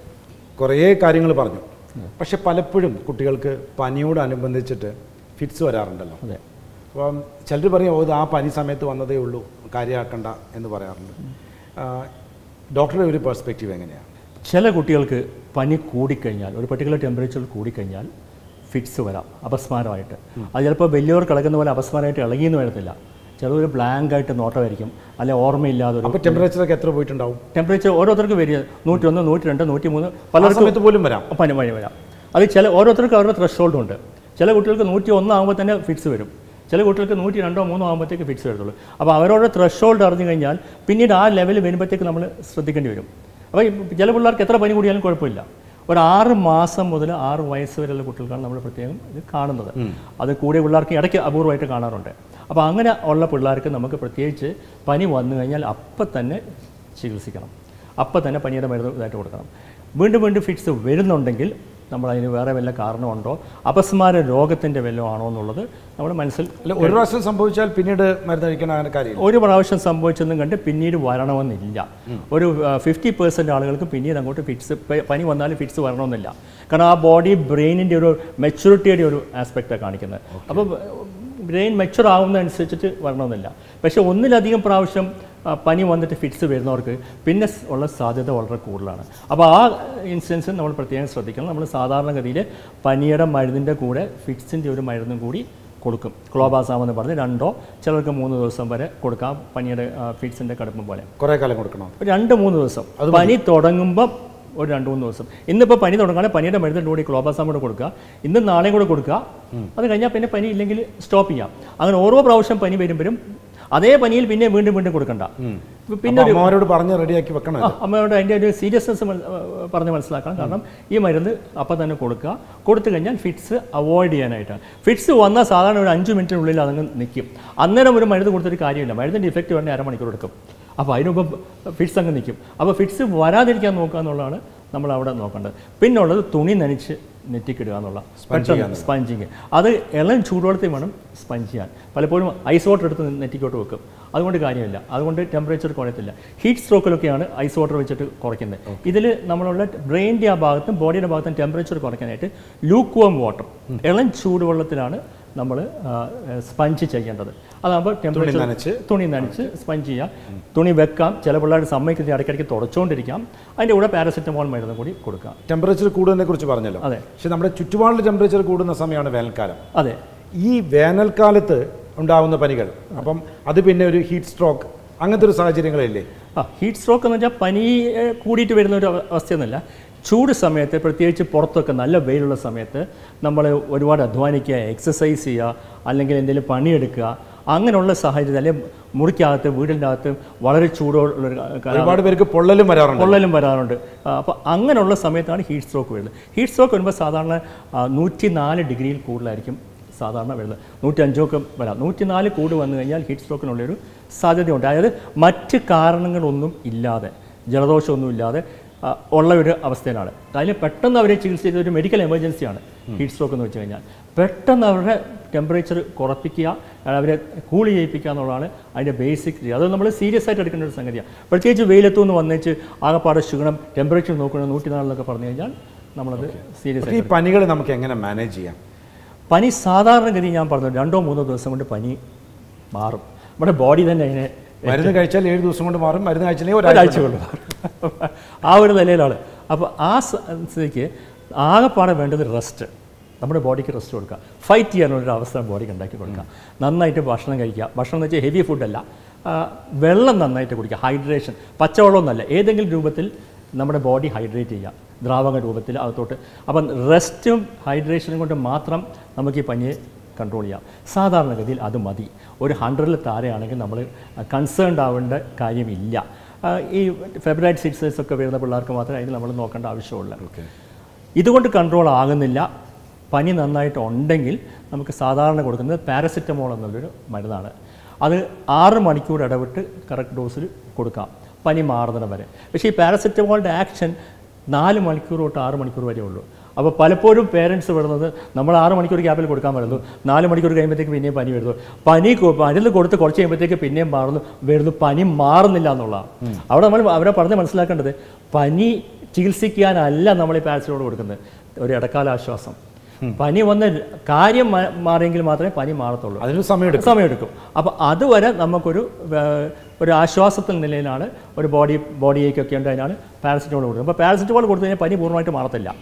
കുറേ കാര്യങ്ങൾ പറഞ്ഞു പക്ഷെ പലപ്പോഴും കുട്ടികൾക്ക് പനിയോടനുബന്ധിച്ചിട്ട് ഫിറ്റ്സ് വരാറുണ്ടല്ലോ അതെ അപ്പം ചിലർ പറയും ഓ ഇത് ആ പനി സമയത്ത് വന്നതേ ഉള്ളൂ കാര്യമാക്കണ്ട എന്ന് പറയാറുണ്ട് ആ, ഡോക്ടറുടെ ഒരു പെർസ്പെക്റ്റീവ് എങ്ങനെയാണ് ചില കുട്ടികൾക്ക് പനി കൂടിക്കഴിഞ്ഞാൽ ഒരു പെർട്ടിക്കുലർ ടെമ്പറേച്ചർ കൂടിക്കഴിഞ്ഞാൽ ഫിറ്റ്സ് വരാം അപസ്മാരമായിട്ട് അത് ചിലപ്പോൾ വലിയവർ കിടക്കുന്ന പോലെ അപസ്മാരമായിട്ട് ഇളകിയെന്ന് വരത്തില്ല ചിലവർ ബ്ലാങ്ക് ആയിട്ട് നോട്ടമായിരിക്കും അല്ലെ ഓർമ്മയില്ലാതെ ഒരു അപ്പോൾ ടെമ്പറേച്ചറൊക്കെ എത്ര പോയിട്ടുണ്ടാവും ടെമ്പറേച്ചർ ഓരോരുത്തർക്ക് വരിക നൂറ്റി ഒന്ന് നൂറ്റി രണ്ട് നൂറ്റി മൂന്ന് ആ പലർക്കും സമയത്ത് പോലും വരാം പനി പനി വരാം അത് ചില ഓരോരുത്തർക്കും അവരുടെ ത്രഷോൾഡ് ഉണ്ട് ചില കുട്ടികൾക്ക് നൂറ്റി ഒന്നാകുമ്പോൾ തന്നെ ഫിറ്റ്സ് വരും ചില കുട്ടികൾക്ക് നൂറ്റി രണ്ടോ മൂന്നോ ആകുമ്പോഴത്തേക്ക് ഫിറ്റ്സ് വരത്തുള്ളൂ അപ്പോൾ അവരവരുടെ ത്രഷോൾഡ് അറിഞ്ഞു കഴിഞ്ഞാൽ പിന്നീട് ആ ലെവൽ വരുമ്പോഴത്തേക്ക് നമ്മൾ ശ്രദ്ധിക്കേണ്ടി വരും അപ്പോൾ ഈ ചില പിള്ളേർക്ക് എത്ര പനി കൂടിയാലും കുഴപ്പമില്ല ഒരു ആറ് മാസം മുതൽ ആറ് വയസ്സ് വരെയുള്ള കുട്ടികൾക്കാണ് നമ്മൾ പ്രത്യേകം ഇത് കാണുന്നത് അത് കൂടിയ പിള്ളേർക്ക് ഇടയ്ക്ക് അപൂർവമായിട്ട് കാണാറുണ്ട് അപ്പോൾ അങ്ങനെ ഉള്ള പിള്ളേർക്ക് നമുക്ക് പ്രത്യേകിച്ച് പനി വന്നു കഴിഞ്ഞാൽ അപ്പം തന്നെ ചികിത്സിക്കണം അപ്പം തന്നെ പനിയുടെ മരുന്ന് ഇതായിട്ട് കൊടുക്കണം വീണ്ടും വീണ്ടും ഫിറ്റ്സ് വരുന്നുണ്ടെങ്കിൽ നമ്മൾ അതിന് വേറെ വല്ല കാരണമുണ്ടോ അപസ്മാര രോഗത്തിൻ്റെ വല്ലതും ആണോ എന്നുള്ളത് നമ്മൾ മനസ്സിൽ അല്ല ഒരു പ്രാവശ്യം സംഭവിച്ചാൽ പിന്നീട് മരുന്ന് കഴിക്കാൻ അങ്ങനെ കാര്യമില്ല ഒരു പ്രാവശ്യം സംഭവിച്ചെന്നും കണ്ട് പിന്നീട് വരണമെന്നില്ല ഒരു ഫിഫ്റ്റി പെർസെൻറ്റ് ആളുകൾക്ക് പിന്നീട് അങ്ങോട്ട് ഫിറ്റ്സ് പനി വന്നാലും ഫിറ്റ്സ് വരണമെന്നില്ല കാരണം ആ ബോഡി ബ്രെയിനിൻ്റെ ഒരു മെച്യൂരിറ്റിയുടെ ഒരു ആസ്പെക്റ്റാണ് കാണിക്കുന്നത് അപ്പോൾ ബ്രെയിൻ മെച്ചുർ ആവുന്നതനുസരിച്ചിട്ട് വരണമെന്നില്ല പക്ഷേ ഒന്നിലധികം പ്രാവശ്യം ആ, പനി വന്നിട്ട് ഫിറ്റ്സ് വരുന്നവർക്ക് പിന്നെ സ് ഉള്ള സാധ്യത വളരെ കൂടുതലാണ് അപ്പോൾ ആ ഇൻസ്റ്റൻസ് നമ്മൾ പ്രത്യേകം ശ്രദ്ധിക്കണം നമ്മൾ സാധാരണഗതിയിൽ പനിയുടെ മരുന്നിൻ്റെ കൂടെ ഫിറ്റ്സിൻ്റെ ഒരു മരുന്നും കൂടി കൊടുക്കും ക്ലോബാസാം എന്ന് പറഞ്ഞ് രണ്ടോ ചിലർക്ക് മൂന്ന് ദിവസം വരെ കൊടുക്കാം പനിയുടെ ഫിറ്റ്സിൻ്റെ കടുപ്പം പോലെ കുറേ കാലം കൊടുക്കണം ഒരു രണ്ട് മൂന്ന് ദിവസം പനി തുടങ്ങുമ്പം ഒരു രണ്ട് മൂന്ന് ദിവസം ഇന്നിപ്പോൾ പനി തുടങ്ങുകയാണെങ്കിൽ പനിയുടെ മരുന്നിൻ്റെ കൂടി ക്ലോബാസാം കൂടെ കൊടുക്കുക ഇന്ന് നാളെയും കൂടെ കൊടുക്കുക അത് കഴിഞ്ഞാൽ പിന്നെ പനി ഇല്ലെങ്കിൽ സ്റ്റോപ്പ് ചെയ്യാം അങ്ങനെ ഓരോ പ്രാവശ്യം പനി വരുമ്പോഴും അതേ പനിയിൽ പിന്നെ വീണ്ടും വീണ്ടും കൊടുക്കണ്ട പിന്നെ അപ്പോൾ അമ്മമാരോട് പറഞ്ഞ് റെഡിയാക്കി വെക്കണം ആ, അമ്മയോട് അതിൻ്റെ ഒരു സീരിയസ്നെസ് പറഞ്ഞ് മനസ്സിലാക്കണം കാരണം ഈ മരുന്ന് അപ്പം തന്നെ കൊടുക്കുക കൊടുത്തു കഴിഞ്ഞാൽ ഫിറ്റ്സ് അവോയ്ഡ് ചെയ്യാനായിട്ടാണ് ഫിറ്റ്സ് വന്നാൽ സാധാരണ ഒരു അഞ്ച് മിനിറ്റിനുള്ളിൽ അതങ്ങ് നിൽക്കും അന്നേരം ഒരു മരുന്ന് കൊടുത്തിട്ട് കാര്യമില്ല മരുന്നിൻ്റെ ഇഫക്റ്റ് വേണമെങ്കിൽ അരമണിക്കൂർ എടുക്കും അപ്പോൾ അതിനുമ്പ് ഫിറ്റ്സ് അങ്ങ് നിൽക്കും അപ്പോൾ ഫിറ്റ്സ് വരാതിരിക്കാൻ നോക്കുക എന്നുള്ളതാണ് നമ്മൾ അവിടെ നോക്കേണ്ടത് പിന്നുള്ളത് തുണി നനച്ച് നെറ്റിക്കിടുക എന്നുള്ള പെട്ടെന്ന് സ്പഞ്ചിങ് അത് ഇളം ചൂടുവെള്ളത്തിൽ വേണം സ്പഞ്ച് ചെയ്യാൻ പലപ്പോഴും ഐസ് വാട്ടർ എടുത്ത് നെറ്റിക്കോട്ട് വെക്കും അതുകൊണ്ട് കാര്യമില്ല അതുകൊണ്ട് ടെമ്പറേച്ചർ കുറയത്തില്ല ഹീറ്റ് സ്ട്രോക്കിലൊക്കെയാണ് ഐസ് വാട്ടർ വെച്ചിട്ട് കുറയ്ക്കുന്നത് ഇതിൽ നമ്മളുള്ള ബ്രെയിനിൻ്റെ ആ ഭാഗത്തും ബോഡിയുടെ ഭാഗത്തും ടെമ്പറേച്ചർ കുറയ്ക്കാനായിട്ട് ലൂക്വം വാട്ടർ ഇളം ചൂടുവെള്ളത്തിലാണ് നമ്മൾ സ്പഞ്ച് ചെയ്യേണ്ടത് അതാകുമ്പോൾ ടെമ്പറേച്ചർ നനച്ച് തുണി നനച്ച് സ്പഞ്ച് ചെയ്യാം തുണി വെക്കാം ചില പിള്ളേർ സമ്മതിക്കുന്നത് ഇടയ്ക്കിടയ്ക്ക് തുടച്ചുകൊണ്ടിരിക്കാം അതിൻ്റെ കൂടെ പാരസെറ്റമോൾ മരുന്ന് കൂടി കൊടുക്കാം ടെമ്പറേച്ചർ കൂടുന്നതിനെ കുറിച്ച് പറഞ്ഞല്ലോ അതെ പക്ഷെ നമ്മുടെ ചുറ്റുപാടിൽ ടെമ്പറേച്ചർ കൂടുന്ന സമയമാണ് വേനൽക്കാലം അതെ ഈ വേനൽക്കാലത്ത് ഉണ്ടാവുന്ന പനികൾ അപ്പം അത് പിന്നെ ഒരു ഹീറ്റ് സ്ട്രോക്ക് അങ്ങനത്തെ ഒരു സാഹചര്യങ്ങളില്ലേ ആ ഹീറ്റ് സ്ട്രോക്ക് എന്ന് വെച്ചാൽ പനി ഏഹ്, കൂടിയിട്ട് വരുന്ന ഒരു അവ- അവസ്ഥയൊന്നുമല്ല ചൂട് സമയത്ത് പ്രത്യേകിച്ച് പുറത്തൊക്കെ നല്ല വെയിലുള്ള സമയത്ത് നമ്മൾ ഒരുപാട് അധ്വാനിക്കുക എക്സസൈസ് ചെയ്യുക അല്ലെങ്കിൽ എന്തെങ്കിലും പണിയെടുക്കുക അങ്ങനെയുള്ള സാഹചര്യം അല്ലെങ്കിൽ മുറിക്കകത്ത് വീടിൻ്റെ അകത്ത് വളരെ ചൂടുള്ളൊരു കാലാവസ്ഥ ഒരുപാട് പേർക്ക് പൊള്ളലും വരാറുണ്ട് പൊള്ളലും വരാറുണ്ട് അപ്പോൾ അങ്ങനെയുള്ള സമയത്താണ് ഹീറ്റ് സ്ട്രോക്ക് വരുന്നത് ഹീറ്റ് സ്ട്രോക്ക് വരുമ്പോൾ സാധാരണ നൂറ്റി നാല് ഡിഗ്രിയിൽ കൂടുതലായിരിക്കും സാധാരണ വരുന്നത് നൂറ്റി അഞ്ചൊക്കെ വരാം നൂറ്റി നാല് കൂടി വന്നു കഴിഞ്ഞാൽ ഹീറ്റ് സ്ട്രോക്കിനുള്ളൊരു സാധ്യതയുണ്ട് അതായത് മറ്റ് കാരണങ്ങളൊന്നും ഇല്ലാതെ ജലദോഷമൊന്നും ഇല്ലാതെ ആ, ഉള്ള ഒരു അവസ്ഥയിലാണ് അതിന് പെട്ടെന്ന് അവരെ ചികിത്സിച്ച ഒരു മെഡിക്കൽ എമർജൻസിയാണ് ഹീറ്റ് സ്ട്രോക്ക് എന്ന് വെച്ച് കഴിഞ്ഞാൽ പെട്ടെന്ന് അവരുടെ ടെമ്പറേച്ചർ കുറപ്പിക്കുക അവരെ കൂളി ചെയ്യിപ്പിക്കുക എന്നുള്ളതാണ് അതിൻ്റെ ബേസിക് രീതി അത് നമ്മൾ സീരിയസ് ആയിട്ട് എടുക്കേണ്ട ഒരു സംഗതിയാണ് പ്രത്യേകിച്ച് വെയിലത്തു നിന്ന് വന്നേച്ച് ആകെപ്പാടെ ക്ഷീണം ടെമ്പറേച്ചർ നോക്കണം നൂറ്റി നാലിലൊക്കെ പറഞ്ഞു കഴിഞ്ഞാൽ നമ്മളത് സീരിയസ് അപ്പോൾ ഈ പനികൾ നമുക്ക് എങ്ങനെ മാനേജ് ചെയ്യാം പനി സാധാരണഗതി ഞാൻ പറഞ്ഞു രണ്ടോ മൂന്നോ ദിവസം കൊണ്ട് പനി മാറും നമ്മുടെ ബോഡി തന്നെ അതിനെ മരുന്ന് കഴിച്ചാൽ ഏഴ് ദിവസം കൊണ്ട് മാറും മരുന്ന് കഴിച്ചില്ലെങ്കിൽ ഒരാഴ്ച ഒരാഴ്ച കൊണ്ട് മാറും ആ ഒരു നിലയിലാണ് അപ്പോൾ ആ സ- സ്ഥിതിക്ക് ആകെപ്പാടെ വേണ്ടത് റെസ്റ്റ് നമ്മുടെ ബോഡിക്ക് റെസ്റ്റ് കൊടുക്കുക ഫൈറ്റ് ചെയ്യാനുള്ള ഒരു അവസ്ഥ ബോഡിക്ക് ഉണ്ടാക്കി കൊടുക്കുക നന്നായിട്ട് ഭക്ഷണം കഴിക്കുക ഭക്ഷണം എന്ന് വെച്ചാൽ ഹെവി ഫുഡല്ല ആ, വെള്ളം നന്നായിട്ട് കുടിക്കുക ഹൈഡ്രേഷൻ പച്ചവെള്ളമൊന്നുമല്ല ഏതെങ്കിലും രൂപത്തിൽ നമ്മുടെ ബോഡി ഹൈഡ്രേറ്റ് ചെയ്യുക ദ്രാവക രൂപത്തിൽ അകത്തോട്ട് അപ്പം റെസ്റ്റും ഹൈഡ്രേഷനും കൊണ്ട് മാത്രം നമുക്ക് ഈ പനിയെ കൺട്രോൾ ചെയ്യാം സാധാരണഗതിയിൽ അത് മതി ഒരു ഹൺഡ്രഡിൽ താഴെയാണെങ്കിൽ നമ്മൾ കൺസേൺഡ് ആവേണ്ട കാര്യമില്ല ആ, ഈ ഫെബ്രുവരി സിക്സേഴ്സ് ഒക്കെ വരുന്ന പിള്ളേർക്ക് മാത്രമേ അതിന് നമ്മൾ നോക്കേണ്ട ആവശ്യമുള്ളൂ ഇതുകൊണ്ട് കൺട്രോൾ ആകുന്നില്ല പനി നന്നായിട്ട് ഉണ്ടെങ്കിൽ നമുക്ക് സാധാരണ കൊടുക്കുന്നത് പാരസെറ്റമോൾ എന്നുള്ളൊരു മരുന്നാണ് അത് ആറ് മണിക്കൂർ ഇടവിട്ട് കറക്റ്റ് ഡോസിൽ കൊടുക്കാം പനി മാറുന്നിടം വരെ പക്ഷേ ഈ പാരസെറ്റമോളിൻ്റെ ആക്ഷൻ നാല് മണിക്കൂർ തൊട്ട് ആറ് മണിക്കൂർ വരെ ഉള്ളൂ അപ്പോൾ പലപ്പോഴും പേരൻസ് വിടുന്നത് നമ്മൾ ആറ് മണിക്കൂർ ഗ്യാപ്പിൽ കൊടുക്കാൻ വരുന്നു നാല് മണിക്കൂർ കഴിയുമ്പോഴത്തേക്ക് പിന്നെയും പനി വരുന്നു പനി കൊ- മരുന്ന് കൊടുത്ത് കുറച്ച് കഴിയുമ്പോഴത്തേക്ക് പിന്നെയും മാറുന്നു വരുന്നു പനി മാറുന്നില്ല എന്നുള്ളതാണ് അവിടെ നമ്മൾ അവരെ പറഞ്ഞ് മനസ്സിലാക്കേണ്ടത് പനി ചികിത്സിക്കാനല്ല നമ്മൾ ഈ പാരസിറ്റമോൾ കൊടുക്കുന്നത് ഒരു ഇടക്കാല ആശ്വാസം പനി വന്ന് കാര്യം മാ- മാറിയെങ്കിൽ മാത്രമേ പനി മാറത്തുള്ളൂ അതിന് സമയമെടുക്കും സമയമെടുക്കും അപ്പോൾ അതുവരെ നമുക്കൊരു ഏർ, ഒരു ആശ്വാസത്തിൽ നിലയിലാണ് ഒരു ബോഡി ബോഡി ഏക്കൊക്കെ ഉണ്ട് അതിനാണ് പാരസിറ്റമോൾ കൊടുക്കുന്നത് അപ്പോൾ പാരസിറ്റമോൾ കൊടുത്തു കഴിഞ്ഞാൽ പനി പൂർണ്ണമായിട്ട് മാറത്തില്ല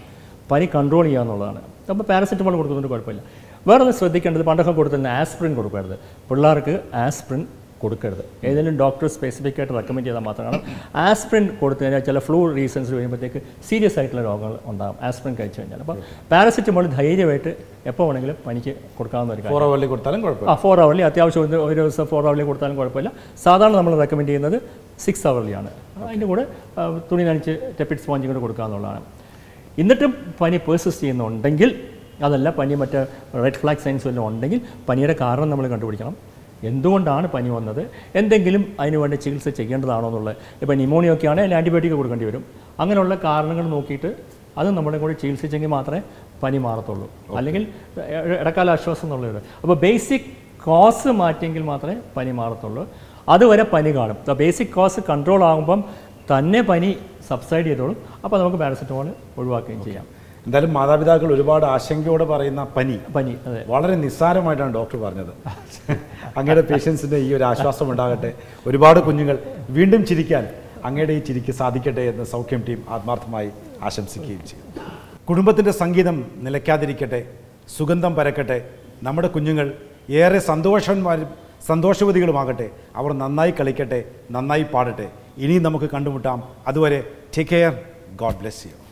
പനി കൺട്രോൾ ചെയ്യുക എന്നുള്ളതാണ് അപ്പോൾ പാരസെറ്റമോൾ കൊടുക്കുന്നതുകൊണ്ട് കുഴപ്പമില്ല വേറെ ഒന്ന് ശ്രദ്ധിക്കേണ്ടത് പണ്ടൊക്കെ കൊടുത്തിരുന്ന ആസ്പ്രിൻ കൊടുക്കരുത് പിള്ളേർക്ക് ആസ്പ്രിൻ കൊടുക്കരുത് ഏതെങ്കിലും ഡോക്ടർ സ്പെസിഫിക് ആയിട്ട് റെക്കമെൻഡ് ചെയ്താൽ മാത്രമാണ് ആസ്പ്രിൻ കൊടുത്തു കഴിഞ്ഞാൽ ചില ഫ്ലൂ റീസൺസ് വരുമ്പോഴത്തേക്ക് സീരിയസ് ആയിട്ടുള്ള രോഗങ്ങൾ ഉണ്ടാകും ആസ്പ്രിൻ കഴിച്ചു കഴിഞ്ഞാൽ അപ്പോൾ പാരസെറ്റമോൾ ധൈര്യമായിട്ട് എപ്പോൾ വേണമെങ്കിലും പനിക്ക് കൊടുക്കാവുന്ന ഒരു കാര്യം ഫോറോവള്ളി കൊടുത്താലും കുഴപ്പമില്ല ആ ഫോർ അവർലി അത്യാവശ്യം ഒരു ഒരു ദിവസം ഫോർ അവർലി കൊടുത്താലും കുഴപ്പമില്ല സാധാരണ നമ്മൾ റെക്കമെൻഡ് ചെയ്യുന്നത് സിക്സ് അവർലിയാണ് അതിൻ്റെ കൂടെ ആ, തുണി നനച്ച് ടെപ്പിഡ് സ്പോഞ്ചും കൂടെ കൊടുക്കാമെന്നുള്ളതാണ് എന്നിട്ടും പനി പേഴ്സിസ്റ്റ് ചെയ്യുന്നുണ്ടെങ്കിൽ അതല്ല പനി മറ്റേ റെഡ് ഫ്ലാഗ് സൈൻസ് വല്ലതും ഉണ്ടെങ്കിൽ പനിയുടെ കാരണം നമ്മൾ കണ്ടുപിടിക്കണം എന്തുകൊണ്ടാണ് പനി വന്നത് എന്തെങ്കിലും അതിന് വേണ്ടി ചികിത്സ ചെയ്യേണ്ടതാണോ എന്നുള്ളത് ഇപ്പോൾ ന്യൂമോണിയ ഒക്കെ ആണെങ്കിൽ ആൻറ്റിബയോട്ടിക് കൊടുക്കേണ്ടി വരും അങ്ങനെയുള്ള കാരണങ്ങൾ നോക്കിയിട്ട് അത് നമ്മുടെ കൂടെ ചികിത്സിച്ചെങ്കിൽ മാത്രമേ പനി മാറത്തുള്ളൂ അല്ലെങ്കിൽ ഇ- ഇടക്കാല ആശ്വാസം എന്നുള്ളത് അപ്പോൾ ബേസിക് കോസ് മാറ്റിയെങ്കിൽ മാത്രമേ പനി മാറത്തുള്ളൂ അതുവരെ പനി കാണും ബേസിക് കോസ് കൺട്രോൾ ആകുമ്പം തന്നെ പനി സബ്സൈഡ് ചെയ്തോളും അപ്പോൾ നമുക്ക് പാരസെറ്റമോൾ ഒഴിവാക്കുകയും ചെയ്യാം എന്തായാലും മാതാപിതാക്കൾ ഒരുപാട് ആശങ്കയോടെ പറയുന്ന പനി പനി അതെ വളരെ നിസ്സാരമായിട്ടാണ് ഡോക്ടർ പറഞ്ഞത് അങ്ങയുടെ പേഷ്യൻസിൻ്റെ ഈ ഒരു ആശ്വാസം ഉണ്ടാകട്ടെ ഒരുപാട് കുഞ്ഞുങ്ങൾ വീണ്ടും ചിരിക്കാൻ അങ്ങയുടെ ഈ ചിരിക്ക് സാധിക്കട്ടെ എന്ന് സൗഖ്യം ടീം ആത്മാർത്ഥമായി ആശംസിക്കുകയും ചെയ്യും കുടുംബത്തിൻ്റെ സംഗീതം നിലയ്ക്കാതിരിക്കട്ടെ സുഗന്ധം പരക്കട്ടെ നമ്മുടെ കുഞ്ഞുങ്ങൾ ഏറെ സന്തോഷന്മാരും സന്തോഷവതികളുമാകട്ടെ അവർ നന്നായി കളിക്കട്ടെ നന്നായി പാടട്ടെ ഇനിയും നമുക്ക് കണ്ടുമുട്ടാം അതുവരെ take care God bless U